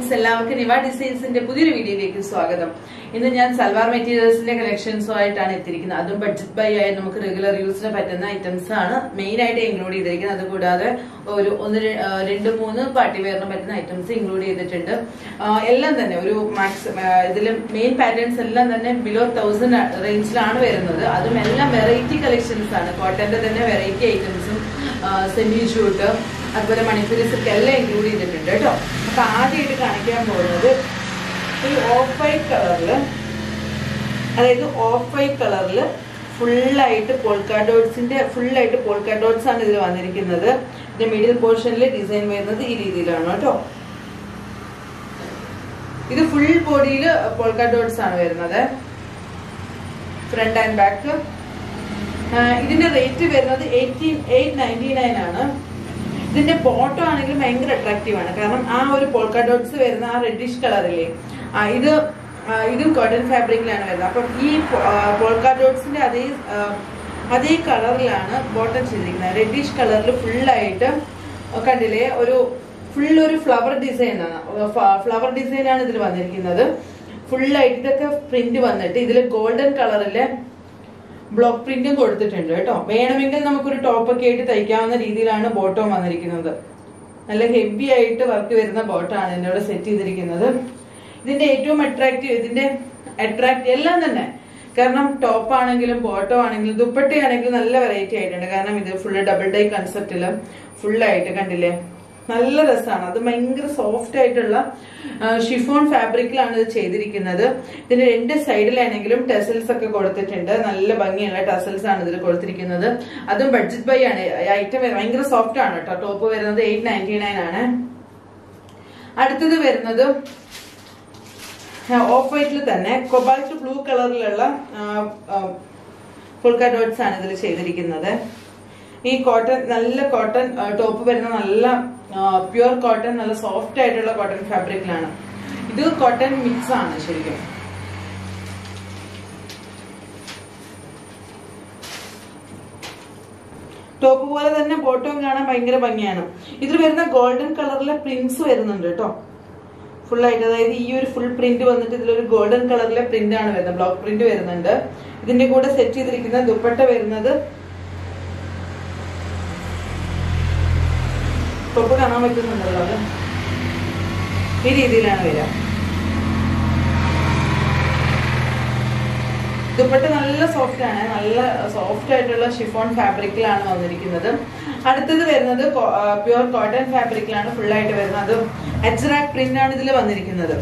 friends എല്ലാവർക്കും നിവ ഡിസൈൻസിന്റെ പുതിയൊരു വീഡിയോയിലേക്ക് സ്വാഗതം ഇന്ന് ഞാൻ സൽവാർ മെറ്റീരിയൽസിന്റെ കളക്ഷൻസുമായിട്ടാണ് എത്തിയിരിക്കുന്നത് അതും ബഡ്ജറ്റ് ബൈ ആയി നമുക്ക് റെഗുലർ യൂസിന് പറ്റുന്ന ഐറ്റംസ് ആണ് മെയിൻ ആയിട്ട് ഇൻക്ലൂഡ് ചെയ്തിരിക്കുന്നത് അതുകൂടാതെ ഒരു ഒന്ന് ര- ആ, രണ്ട് മൂന്ന് പാർട്ടി വെയറിന് പറ്റുന്ന ഐറ്റംസ് ഇൻക്ലൂഡ് ചെയ്തിട്ടുണ്ട് ആ, എല്ലാം തന്നെ ഒരു മാക്സ് ഇതിൽ മെയിൻ പാറ്റേൺസ് എല്ലാം തന്നെ ബിലോ തൗസൻഡ് റേഞ്ചിലാണ് വരുന്നത് അതും എല്ലാം വെറൈറ്റി കളക്ഷൻസ് ആണ് കോട്ടന്റെ തന്നെ വെറൈറ്റി ഐറ്റംസും സെമി ഷൂട്ട് അതുപോലെ മണിപ്പൂരി സിൽക്ക് എല്ലാം ഇൻക്ലൂഡ് ചെയ്തിട്ടുണ്ട് കേട്ടോ അപ്പൊ ആദ്യമായിട്ട് കാണിക്കാൻ പോകുന്നത് ഒരു ഓഫ് വൈറ്റ് കളറില് അതായത് ഓഫ് വൈറ്റ് കളറിൽ ഫുള്ളായിട്ട് പോൾക്കാ ഡോട്ട്സിന്റെ ഫുള്ളായിട്ട് പോൾക്കാ ഡോട്ട്സ് ആണ് ഇതിൽ വന്നിരിക്കുന്നത് ഇതിന്റെ മിഡിൽ പോർഷനിൽ ഡിസൈൻ വരുന്നത് ഈ രീതിയിലാണ് കേട്ടോ ഇത് ഫുൾ ബോഡിയിൽ പോൾക്കാ ഡോട്ട്സ് ആണ് വരുന്നത് ഫ്രണ്ട് ആൻഡ് ബാക്ക് ഇതിന്റെ റേറ്റ് വരുന്നത് എയ്റ്റീൻ എയ്റ്റ് നയൻറ്റി നയൻ ആണ് ഇതിന്റെ ബോട്ടം ആണെങ്കിലും ഭയങ്കര അട്രാക്റ്റീവ് ആണ് കാരണം ആ ഒരു പോൾക്കാ ഡോട്ട്സ് വരുന്ന ആ റെഡിഷ് കളറില്ലേ ആ ഇത് ആ, ഇതും കോട്ടൺ ഫാബ്രിക്കിലാണ് വരുന്നത് അപ്പം ഈ പോൾക്കാ ഡോട്ട്സിന്റെ അതേ ആ, അതേ കളറിലാണ് ബോട്ടം ചെയ്തിരിക്കുന്നത് റെഡിഷ് കളറിൽ ഫുള്ളായിട്ട് കണ്ടില്ലേ ഒരു ഫുൾ ഒരു ഫ്ലവർ ഡിസൈൻ ആണ് ഫ്ലവർ ഡിസൈൻ ആണ് ഇതിൽ വന്നിരിക്കുന്നത് ഫുള്ളായിട്ട് ഇതൊക്കെ പ്രിന്റ് വന്നിട്ട് ഇതിൽ ഗോൾഡൻ കളറിലെ ബ്ലോക്ക് പ്രിന്റും കൊടുത്തിട്ടുണ്ട് കേട്ടോ വേണമെങ്കിൽ നമുക്കൊരു ടോപ്പ് ഒക്കെ ആയിട്ട് തയ്ക്കാവുന്ന രീതിയിലാണ് ബോട്ടം വന്നിരിക്കുന്നത് നല്ല ഹെവി ആയിട്ട് വർക്ക് വരുന്ന ബോട്ടാണ് എന്നോട് സെറ്റ് ചെയ്തിരിക്കുന്നത് ഇതിന്റെ ഏറ്റവും അട്രാക്റ്റീവ് ഇതിന്റെ അട്രാക്ട് എല്ലാം തന്നെ കാരണം ടോപ്പ് ആണെങ്കിലും ബോട്ടം ആണെങ്കിലും ദുപ്പട്ട ആണെങ്കിലും നല്ല വെറൈറ്റി ആയിട്ടുണ്ട് കാരണം ഇത് ഫുള്ള് ഡബിൾ ഡൈ കൺസെപ്റ്റില് ഫുള്ളായിട്ട് കണ്ടില്ലേ നല്ല രസമാണ് അത് ഭയങ്കര സോഫ്റ്റ് ആയിട്ടുള്ള ഷിഫോൺ ഫാബ്രിക്കിലാണ് ഇത് ചെയ്തിരിക്കുന്നത് ഇതിന്റെ രണ്ട് സൈഡിലാണെങ്കിലും ടെസൽസ് ഒക്കെ കൊടുത്തിട്ടുണ്ട് നല്ല ഭംഗിയുള്ള ടെസൽസ് ആണ് ഇതിൽ കൊടുത്തിരിക്കുന്നത് അതും ബഡ്ജറ്റ് ബൈ ആണ് ഐറ്റം ഭയങ്കര സോഫ്റ്റ് ആണ് കേട്ടോ ടോപ്പ് വരുന്നത് എയ്റ്റ് നയൻറ്റി നയൻ ആണ് അടുത്തത് വരുന്നത് ഓഫ് വൈറ്റിൽ തന്നെ കൊബാൾട്ട് ബ്ലൂ കളറിലുള്ള ഫുൾക്ക ഡോട്ട്സ് ആണ് ഇതിൽ ചെയ്തിരിക്കുന്നത് ഈ കോട്ടൺ നല്ല കോട്ടൺ ടോപ്പ് വരുന്ന നല്ല പ്യുവർ കോട്ടൺ നല്ല സോഫ്റ്റ് ആയിട്ടുള്ള കോട്ടൺ ഫാബ്രിക്കിലാണ് ഇത് കോട്ടൺ മിക്സ് ആണ് ശരിക്കും ടോപ്പ് പോലെ തന്നെ ബോട്ടവും കാണാൻ ഭയങ്കര ഭംഗിയാണ് ഇതിൽ വരുന്ന ഗോൾഡൻ കളറിലെ പ്രിന്റ്സ് വരുന്നുണ്ട് കേട്ടോ ഫുൾ ആയിട്ട് അതായത് ഈ ഒരു ഫുൾ പ്രിന്റ് വന്നിട്ട് ഇതിലൊരു ഗോൾഡൻ കളറിലെ പ്രിന്റ് ആണ് വരുന്നത് ബ്ലോക്ക് പ്രിന്റ് വരുന്നുണ്ട് ഇതിന്റെ കൂടെ സെറ്റ് ചെയ്തിരിക്കുന്ന ദുപ്പട്ട വരുന്നത് ടോപ്പ് കാണാൻ പറ്റുന്നുണ്ടല്ലോ അത് ഈ രീതിയിലാണ് വരിക ദുപ്പട്ട നല്ല സോഫ്റ്റ് ആണ് നല്ല സോഫ്റ്റ് ആയിട്ടുള്ള ഷിഫോൺ ഫാബ്രിക്കിലാണ് വന്നിരിക്കുന്നത് അടുത്തത് വരുന്നത് പ്യുവർ കോട്ടൺ ഫാബ്രിക്കിലാണ് ഫുൾ ആയിട്ട് വരുന്നത് അജ്രാക് പ്രിന്റ് ആണ് ഇതിൽ വന്നിരിക്കുന്നത്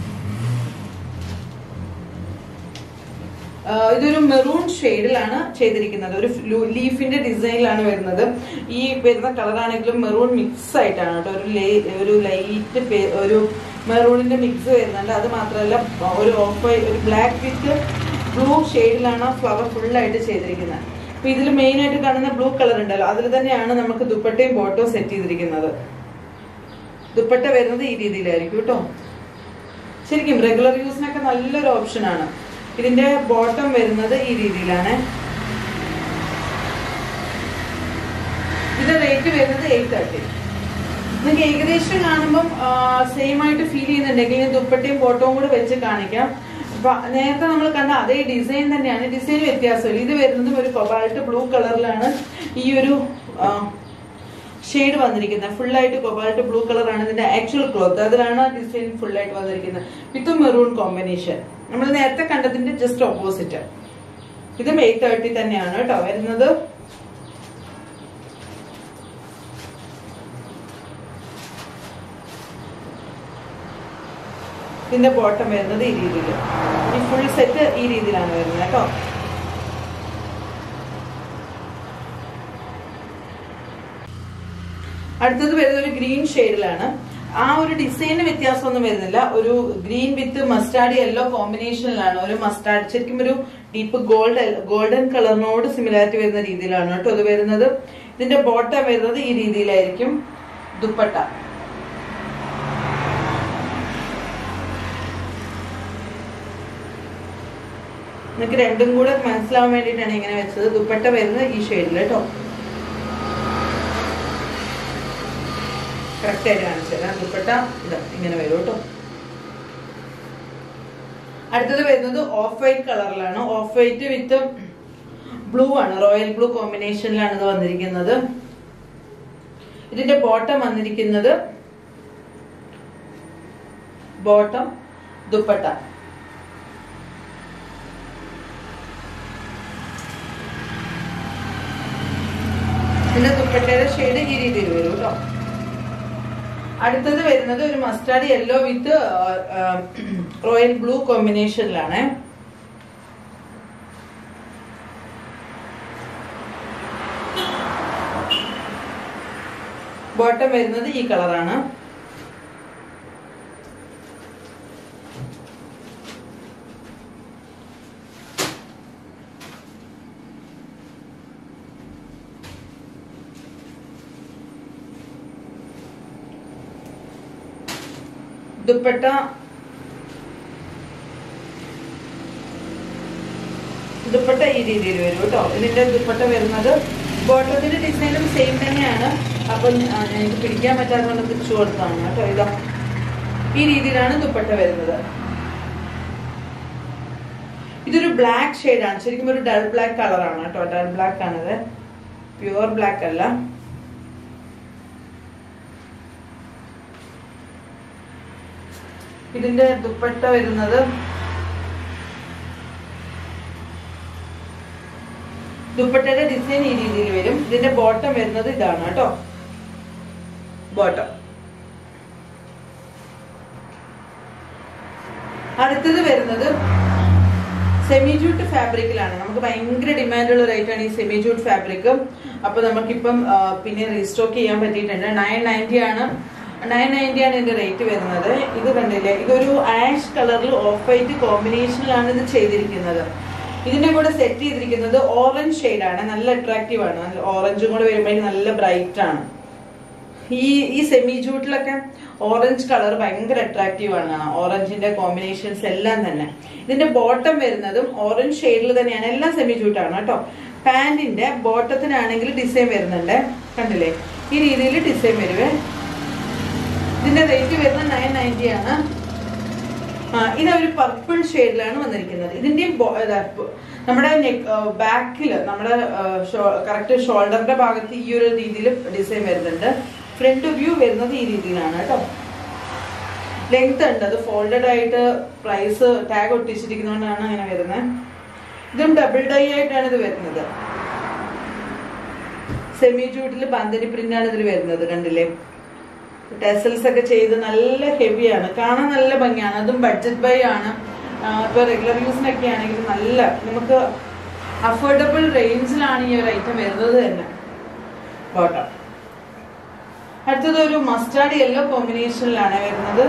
ആ, ഇതൊരു മെറൂൺ ഷെയ്ഡിലാണ് ചെയ്തിരിക്കുന്നത് ഒരു ലീഫിന്റെ ഡിസൈനിലാണ് വരുന്നത് ഈ വരുന്ന കളറാണെങ്കിലും മെറൂൺ മിക്സ് ആയിട്ടാണ് കേട്ടോ ഒരു ലേ- ഒരു ലൈറ്റ് ഒരു മെറൂണിന്റെ മിക്സ് വരുന്നുണ്ട് അത് മാത്രമല്ല ഒരു ഓഫ് ഒരു ബ്ലാക്ക് വിത്ത് ബ്ലൂ ഷെയ്ഡിലാണ് ഫ്ലവർ ഫുള്ളായിട്ട് ചെയ്തിരിക്കുന്നത് അപ്പൊ ഇതിൽ മെയിൻ ആയിട്ട് കാണുന്ന ബ്ലൂ കളർ ഉണ്ടല്ലോ അതിൽ തന്നെയാണ് നമുക്ക് ദുപ്പട്ടയും ബോട്ടവും സെറ്റ് ചെയ്തിരിക്കുന്നത് ദുപ്പട്ട വരുന്നത് ഈ രീതിയിലായിരിക്കും കേട്ടോ ശരിക്കും റെഗുലർ യൂസിനൊക്കെ നല്ലൊരു ഓപ്ഷനാണ് ഇതിന്റെ ബോട്ടം വരുന്നത് ഈ രീതിയിലാണ് ഇതിന്റെ റേറ്റ് വരുന്നത് എയ്റ്റ് തേർട്ടി നിങ്ങൾക്ക് ഏകദേശം കാണുമ്പം സെയിം ആയിട്ട് ഫീൽ ചെയ്യുന്നുണ്ടെങ്കിൽ ഞാൻ ദുപ്പട്ടയും ബോട്ടവും കൂടെ വെച്ച് കാണിക്കാം അപ്പൊ നേരത്തെ നമ്മൾ കണ്ട അതേ ഡിസൈൻ തന്നെയാണ് ഡിസൈൻ വ്യത്യാസമില്ല ഇത് വരുന്നതും ഒരു കൊബാൾട്ട് ബ്ലൂ കളറിലാണ് ഈ ഒരു ഷെയ്ഡ് വന്നിരിക്കുന്നത് ഫുൾ ആയിട്ട് കൊബാൾട്ട് ബ്ലൂ കളറാണ് ഇതിന്റെ ആക്ച്വൽ ക്ലോത്ത് അതിലാണ് ഡിസൈൻ ഫുൾ ആയിട്ട് വന്നിരിക്കുന്നത് വിത്ത് മെറൂൺ കോമ്പിനേഷൻ നമ്മൾ നേരത്തെ കണ്ടതിന്റെ ജസ്റ്റ് ഓപ്പോസിറ്റ് ഇതും എയ്റ്റ് തേർട്ടി തന്നെയാണ് കേട്ടോ വരുന്നത് ഇതിന്റെ ബോട്ടം വരുന്നത് ഈ രീതിയിൽ ഈ ഫുൾ സെറ്റ് ഈ രീതിയിലാണ് വരുന്നത് കേട്ടോ അടുത്തത് വരുന്നത് ഒരു ഗ്രീൻ ഷെയ്ഡിലാണ് ആ ഒരു ഡിസൈന് വ്യത്യാസമൊന്നും വരുന്നില്ല ഒരു ഗ്രീൻ വിത്ത് മസ്റ്റാർഡ് യെല്ലോ കോമ്പിനേഷനിലാണ് ഒരു മസ്റ്റാർഡ് ശരിക്കും ഒരു ഡീപ്പ് ഗോൾഡ് ഗോൾഡൻ കളറിനോട് സിമിലാരിറ്റി വരുന്ന രീതിയിലാണ് കേട്ടോ അത് വരുന്നത് ഇതിന്റെ ബോട്ടം വരുന്നത് ഈ രീതിയിലായിരിക്കും ദുപ്പട്ട നിങ്ങൾക്ക് രണ്ടും കൂടെ മനസ്സിലാവാൻ വേണ്ടിയിട്ടാണ് ഇങ്ങനെ വെച്ചത് ദുപ്പട്ട വരുന്നത് ഈ ഷെയ്ഡിൽ കേട്ടോ കറക്റ്റ് ആയിട്ട് കാണിച്ചു തരാം ദുപ്പട്ട ഇതാ ഇങ്ങനെ വരും കേട്ടോ അടുത്തത് വരുന്നത് ഓഫ് വൈറ്റ് കളറിലാണ് ഓഫ് വൈറ്റ് വിത്ത് ബ്ലൂ ആണ് റോയൽ ബ്ലൂ കോമ്പിനേഷനിലാണ് ഇത് വന്നിരിക്കുന്നത് ഇതിന്റെ ബോട്ടം വന്നിരിക്കുന്നത് ബോട്ടം ദുപ്പട്ട ഇതിന്റെ ദുപ്പട്ടയുടെ ഷെയ്ഡ് ഈ രീതിയിൽ വരും കേട്ടോ അടുത്തത് വരുന്നത് ഒരു mustard yellow with royal blue കോമ്പിനേഷനിലാണ് ബോട്ടം വരുന്നത് ഈ കളറാണ് ദുപ്പട്ട ദുപ്പട്ട ഈ രീതിയിൽ വരും കേട്ടോ ഇതിന്റെ ദുപ്പട്ട വരുന്നത് ബോട്ടത്തിന്റെ ഡിസൈനും സെയിം തന്നെയാണ് അപ്പൊ ഞ- എനിക്ക് പിടിക്കാൻ പറ്റാതെ കൊണ്ട് തിരിച്ചു കൊടുത്താണ് കേട്ടോ ഇതാ ഈ രീതിയിലാണ് ദുപ്പട്ട വരുന്നത് ഇതൊരു ബ്ലാക്ക് ഷെയ്ഡാണ് ശരിക്കും ഒരു ഡൾ ബ്ലാക്ക് കളറാണ് കേട്ടോ ഡൾ ബ്ലാക്ക് ആണിത് പ്യുവർ ബ്ലാക്ക് അല്ല ഇതിന്റെ ദുപ്പട്ട വരുന്നത് ദുപ്പട്ടയുടെ ഡിസൈൻ ഈ രീതിയിൽ വരും ഇതിന്റെ ബോട്ടം വരുന്നത് ഇതാണ് കേട്ടോ ബോട്ടം അടുത്തത് വരുന്നത് സെമി ജൂട്ട് ഫാബ്രിക്കിലാണ് നമുക്ക് ഭയങ്കര ഡിമാൻഡുള്ള ഒരു ഐറ്റാണ് ഈ സെമി ജൂട്ട് ഫാബ്രിക് അപ്പൊ നമുക്കിപ്പം ആ, പിന്നെ റീസ്റ്റോക്ക് ചെയ്യാൻ പറ്റിയിട്ടുണ്ട് നയൻ നയൻറ്റി ആണ് നയൻ നയൻറ്റി ആണ് ഇതിന്റെ റേറ്റ് വരുന്നത് ഇത് കണ്ടില്ലേ ഇതൊരു ആഷ് കളറിൽ ഓഫ് വൈറ്റ് കോമ്പിനേഷനിലാണ് ഇത് ചെയ്തിരിക്കുന്നത് ഇതിന്റെ കൂടെ സെറ്റ് ചെയ്തിരിക്കുന്നത് ഓറഞ്ച് ആണ് നല്ല അട്രാക്റ്റീവ് ആണ് ഓറഞ്ചും കൂടെ വരുമ്പോഴേക്കും നല്ല ബ്രൈറ്റ് ആണ് ഈ ഈ സെമി ജൂട്ടിലൊക്കെ ഓറഞ്ച് കളർ ഭയങ്കര അട്രാക്റ്റീവ് ആണ് കാണാൻ ഓറഞ്ചിന്റെ കോമ്പിനേഷൻസ് എല്ലാം തന്നെ ഇതിന്റെ ബോട്ടം വരുന്നതും ഓറഞ്ച് ഷെയ്ഡിൽ തന്നെയാണ് എല്ലാം സെമി ജൂട്ടാണ് കേട്ടോ പാന്റിന്റെ ബോട്ടത്തിനാണെങ്കിൽ ഡിസൈൻ വരുന്നുണ്ട് കണ്ടില്ലേ ഈ രീതിയിൽ ഡിസൈൻ വരുവേ ഇതിന്റെ റേറ്റ് വരുന്നത് നയൻ നയൻറ്റി ആണ് ആ, ഇത് ഒരു പർപ്പിൾ ഷെയ്ഡിലാണ് വന്നിരിക്കുന്നത് ഇതിന്റെയും ബോ- ഇതാ, ബോ- നമ്മുടെ ബാക്കിൽ നമ്മുടെ കറക്റ്റ് ഷോൾഡറിന്റെ ഭാഗത്ത് ഈ ഒരു രീതിയിൽ ഡിസൈൻ വരുന്നുണ്ട് ഫ്രണ്ട് വ്യൂ വരുന്നത് ഈ രീതിയിലാണ് കേട്ടോ ലെങ്ത് ഉണ്ട് അത് ഫോൾഡഡ് ആയിട്ട് പ്രൈസ് ടാഗ് ഒട്ടിച്ചിരിക്കുന്നതുകൊണ്ടാണ് അങ്ങനെ വരുന്നത് ഇതും ഡബിൾ ഡൈ ആയിട്ടാണ് ഇത് വരുന്നത് സെമി ജൂട്ടിൽ ബന്ദനി പ്രിന്റ് ആണ് ഇതിൽ വരുന്നത് കണ്ടില്ലേ ടെസൽസ് ഒക്കെ ചെയ്ത് നല്ല ഹെവിയാണ് കാണാൻ നല്ല ഭംഗിയാണ് അതും ബഡ്ജറ്റ് ബൈ ആണ് ആ, ഇപ്പൊ റെഗുലർ യൂസിനൊക്കെ ആണെങ്കിൽ നല്ല നമുക്ക് അഫോർഡബിൾ റേഞ്ചിലാണ് ഈ ഒരു ഐറ്റം വരുന്നത് തന്നെ ബോട്ടം അടുത്തത് ഒരു മസ്റ്റാർഡ് യെല്ലോ കോമ്പിനേഷനിലാണ് വരുന്നത്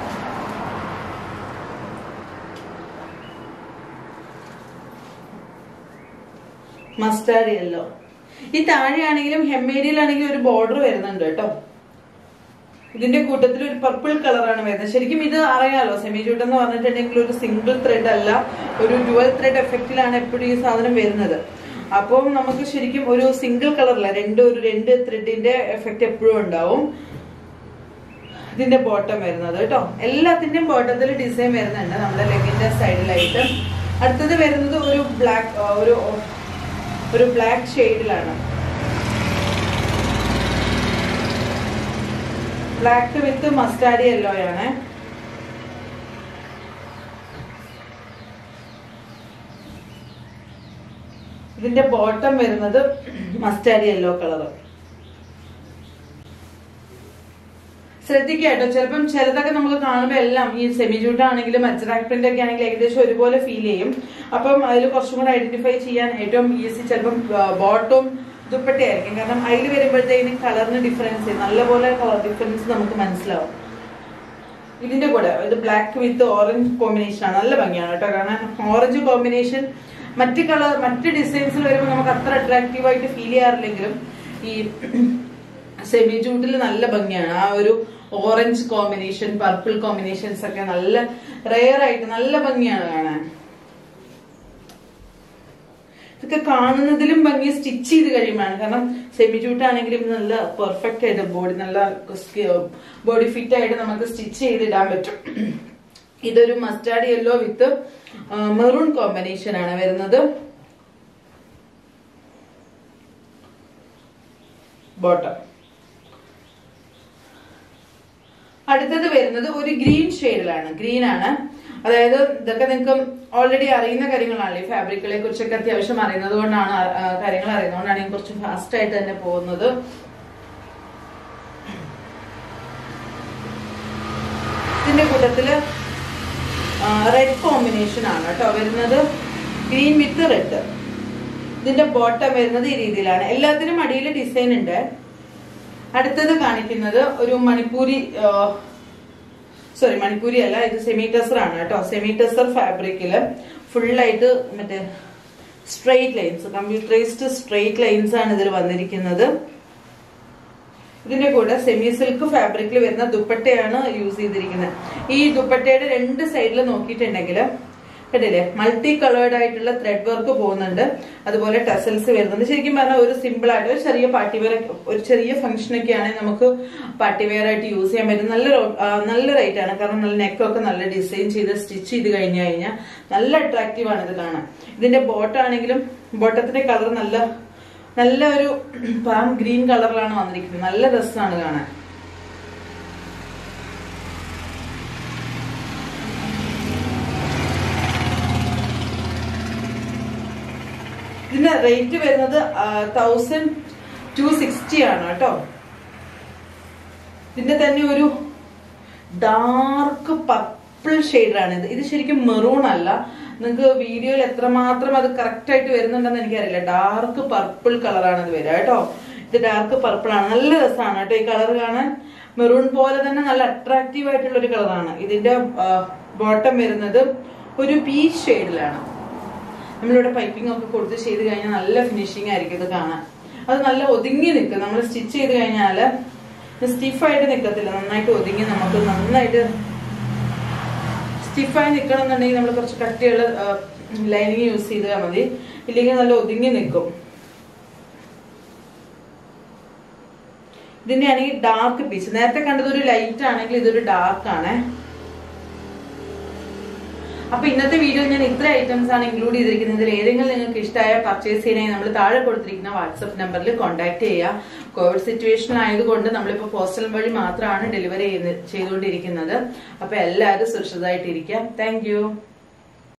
മസ്റ്റാർഡ് യെല്ലോ ഈ താഴെയാണെങ്കിലും ഹെമ്മേരിയിലാണെങ്കിലും ഒരു ബോർഡർ വരുന്നുണ്ട് കേട്ടോ ഇതിന്റെ കൂട്ടത്തിൽ ഒരു പർപ്പിൾ കളറാണ് വരുന്നത് ശരിക്കും ഇത് അറിയാലോ സെമി ജൂട്ട് എന്ന് പറഞ്ഞിട്ടുണ്ടെങ്കിൽ ഒരു സിംഗിൾ ത്രെഡ് അല്ല ഒരു ഡുവൽ ത്രെഡ് എഫക്റ്റിലാണ് എപ്പോഴും ഈ സാധനം വരുന്നത് അപ്പം നമുക്ക് ശരിക്കും ഒരു സിംഗിൾ കളറല്ല രണ്ട് ഒരു രണ്ട് ത്രെഡിന്റെ എഫക്റ്റ് എപ്പോഴും ഉണ്ടാവും ഇതിന്റെ ബോട്ടം വരുന്നത് കേട്ടോ എല്ലാത്തിന്റെയും ബോട്ടത്തിൽ ഡിസൈൻ വരുന്നുണ്ട് നമ്മുടെ ലെഗിന്റെ സൈഡിലായിട്ട് അടുത്തത് വരുന്നത് ഒരു ബ്ലാക്ക് ഒരു ഒരു ബ്ലാക്ക് ഷെയ്ഡിലാണ് ബ്ലാക്ക് വിത്ത് മസ്റ്റാർഡ് യെല്ലോ ആണ് ഇതിന്റെ ബോട്ടം വരുന്നത് മസ്റ്റാർഡ് യെല്ലോ കളർ ശ്രദ്ധിക്കുക കേട്ടോ ചിലപ്പം ചിലതൊക്കെ നമുക്ക് കാണുമ്പോൾ എല്ലാം ഈ സെമി ജൂട്ട് ആണെങ്കിലും അജ്രാക് പ്രിന്റ് ഒക്കെ ആണെങ്കിലും ഏകദേശം ഒരുപോലെ ഫീൽ ചെയ്യും അപ്പം അതിൽ കുറച്ചും കൂടെ ഐഡന്റിഫൈ ചെയ്യാൻ ഏറ്റവും ഈസി ചിലപ്പം ബോട്ടവും ദുപ്പട്ടയായിരിക്കും കാരണം അതിൽ വരുമ്പോഴത്തേക്കും കളറിന് ഡിഫറൻസ് നല്ലപോലെ കളർ ഡിഫറൻസ് നമുക്ക് മനസ്സിലാവും ഇതിന്റെ കൂടെ ഇത് ബ്ലാക്ക് വിത്ത് ഓറഞ്ച് കോമ്പിനേഷൻ ആണ് നല്ല ഭംഗിയാണ് കേട്ടോ കാരണം ഓറഞ്ച് കോമ്പിനേഷൻ മറ്റ് കളർ മറ്റ് ഡിസൈൻസിൽ വരുമ്പോൾ നമുക്ക് അത്ര അട്രാക്റ്റീവ് ആയിട്ട് ഫീൽ ചെയ്യാറില്ലെങ്കിലും ഈ സെമി ജൂട്ടിൽ നല്ല ഭംഗിയാണ് ആ ഒരു ഓറഞ്ച് കോമ്പിനേഷൻ പർപ്പിൾ കോമ്പിനേഷൻസ് ഒക്കെ നല്ല റെയർ ആയിട്ട് നല്ല ഭംഗിയാണ് കാണാൻ ഇതൊക്കെ കാണുന്നതിലും ഭംഗി സ്റ്റിച്ച് ചെയ്ത് കഴിയുമ്പോഴാണ് കാരണം സെമി ജൂട്ടാണെങ്കിലും നല്ല പെർഫെക്റ്റ് ആയിട്ട് ബോഡി നല്ല ബോഡി ഫിറ്റ് ആയിട്ട് നമുക്ക് സ്റ്റിച്ച് ചെയ്തിടാൻ പറ്റും ഇതൊരു mustard yellow with maroon combination ആണ് വരുന്നത് ബോട്ടം അടുത്തത് വരുന്നത് ഒരു ഗ്രീൻ ഷെയ്ഡിലാണ് ഗ്രീൻ ആണ് അതായത് ഇതൊക്കെ നിങ്ങൾക്ക് ഓൾറെഡി അറിയുന്ന കാര്യങ്ങളാണല്ലേ ഫാബ്രിക്കുകളെ കുറിച്ചൊക്കെ അത്യാവശ്യം അറിയുന്നത് കൊണ്ടാണ് അ- ആ, കാര്യങ്ങൾ അറിയുന്നതുകൊണ്ടാണ് ഞാൻ കുറച്ച് ഫാസ്റ്റ് ആയിട്ട് തന്നെ പോകുന്നത് ഇതിന്റെ കൂട്ടത്തില് റെഡ് കോമ്പിനേഷൻ ആണ് കേട്ടോ വരുന്നത് ഗ്രീൻ വിത്ത് റെഡ് ഇതിന്റെ ബോട്ടം വരുന്നത് ഈ രീതിയിലാണ് എല്ലാത്തിനും അടിയിൽ ഡിസൈൻ ഉണ്ട് അടുത്തത് കാണിക്കുന്നത് ഒരു മണിപ്പൂരി സോറി മണിപ്പൂരി അല്ല ഇത് സെമി ടെസർ ആണ് കേട്ടോ സെമി ടെസർ ഫാബ്രിക്കില് ഫുള്ളായിട്ട് മറ്റേ straight lines computerised straight lines ആണ് ഇതിൽ വന്നിരിക്കുന്നത് ഇതിന്റെ കൂടെ സെമി സിൽക്ക് ഫാബ്രിക്കിൽ വരുന്ന ദുപ്പട്ടയാണ് യൂസ് ചെയ്തിരിക്കുന്നത് ഈ ദുപ്പട്ടയുടെ രണ്ട് സൈഡിൽ നോക്കിയിട്ടുണ്ടെങ്കിൽ കണ്ടില്ലേ മൾട്ടി കളേർഡ് ആയിട്ടുള്ള ത്രെഡ് വർക്ക് പോകുന്നുണ്ട് അതുപോലെ ടസൽസ് വരുന്നുണ്ട് ശരിക്കും പറഞ്ഞാൽ ഒരു സിമ്പിൾ ആയിട്ട് ഒരു ചെറിയ പാർട്ടി വെയർ ഒരു ചെറിയ ഫംഗ്ഷൻ ഒക്കെ ആണെങ്കിൽ നമുക്ക് പാർട്ടി വെയർ ആയിട്ട് യൂസ് ചെയ്യാൻ പറ്റും നല്ല റോ- ആ, നല്ല റേറ്റ് ആണ് കാരണം നല്ല നെക്കൊക്കെ നല്ല ഡിസൈൻ ചെയ്ത് സ്റ്റിച്ച് ചെയ്ത് കഴിഞ്ഞു കഴിഞ്ഞാൽ നല്ല അട്രാക്റ്റീവ് ആണ് ഇത് കാണാൻ ഇതിന്റെ ബോട്ടാണെങ്കിലും ബോട്ടത്തിന്റെ കളർ നല്ല നല്ല ഒരു പാം ഗ്രീൻ കളറിലാണ് വന്നിരിക്കുന്നത് നല്ല രസമാണ് കാണാൻ ഇതിന്റെ റേറ്റ് വരുന്നത് തൗസൻഡ് ടു സിക്സ്റ്റി ആണ് കേട്ടോ ഇതിന്റെ തന്നെ ഒരു ഡാർക്ക് പർപ്പിൾ ഷെയ്ഡാണ് ഇത് ഇത് ശരിക്കും മെറൂൺ അല്ല നിങ്ങൾക്ക് വീഡിയോയിൽ എത്രമാത്രം അത് കറക്റ്റ് ആയിട്ട് വരുന്നുണ്ടെന്ന് എനിക്കറിയില്ല ഡാർക്ക് പർപ്പിൾ കളറാണ് ഇത് വരിക കേട്ടോ ഇത് ഡാർക്ക് പർപ്പിൾ ആണ് നല്ല രസമാണ് കേട്ടോ ഈ കളർ കാണാൻ മെറൂൺ പോലെ തന്നെ നല്ല അട്രാക്റ്റീവ് ആയിട്ടുള്ള ഒരു കളറാണ് ഇതിന്റെ ബോട്ടം വരുന്നത് ഒരു പീച്ച് ഷെയ്ഡിലാണ് നമ്മളിവിടെ പൈപ്പിംഗ് ഒക്കെ കൊടുത്ത് ചെയ്ത് കഴിഞ്ഞാൽ നല്ല ഫിനിഷിംഗ് ആയിരിക്കും ഇത് കാണാൻ അത് നല്ല ഒതുങ്ങി നിൽക്കും നമ്മൾ സ്റ്റിച്ച് ചെയ്ത് കഴിഞ്ഞാല് സ്റ്റിഫായിട്ട് നിൽക്കത്തില്ല നന്നായിട്ട് ഒതുങ്ങി നമുക്ക് നന്നായിട്ട് സ്റ്റിഫായി നിൽക്കണം എന്നുണ്ടെങ്കിൽ നമ്മൾ കുറച്ച് കട്ടിയുള്ള ലൈനിങ് യൂസ് ചെയ്താൽ മതി ഇല്ലെങ്കിൽ നല്ല ഒതുങ്ങി നിൽക്കും ഇതിന്റെ ആണെങ്കിൽ ഡാർക്ക് പീസ് നേരത്തെ കണ്ടത് ഒരു ലൈറ്റ് ആണെങ്കിൽ ഇതൊരു ഡാർക്ക് ആണ് അപ്പൊ ഇന്നത്തെ വീഡിയോ ഞാൻ ഇത്ര ഐറ്റംസ് ആണ് ഇൻക്ലൂഡ് ചെയ്തിരിക്കുന്നത് ഇതിൽ ഏതെങ്കിലും നിങ്ങൾക്ക് ഇഷ്ടമായ പർച്ചേസ് ചെയ്യാനായി നമ്മൾ താഴെ കൊടുത്തിരിക്കുന്ന വാട്സപ്പ് നമ്പറിൽ കോൺടാക്ട് ചെയ്യുക കോവിഡ് സിറ്റുവേഷൻ ആയതുകൊണ്ട് നമ്മളിപ്പോൾ പോസ്റ്റൽ വഴി മാത്രമാണ് ഡെലിവറി ചെയ്തുകൊണ്ടിരിക്കുന്നത് അപ്പൊ എല്ലാവരും സുരക്ഷിതമായിട്ടിരിക്കുക താങ്ക്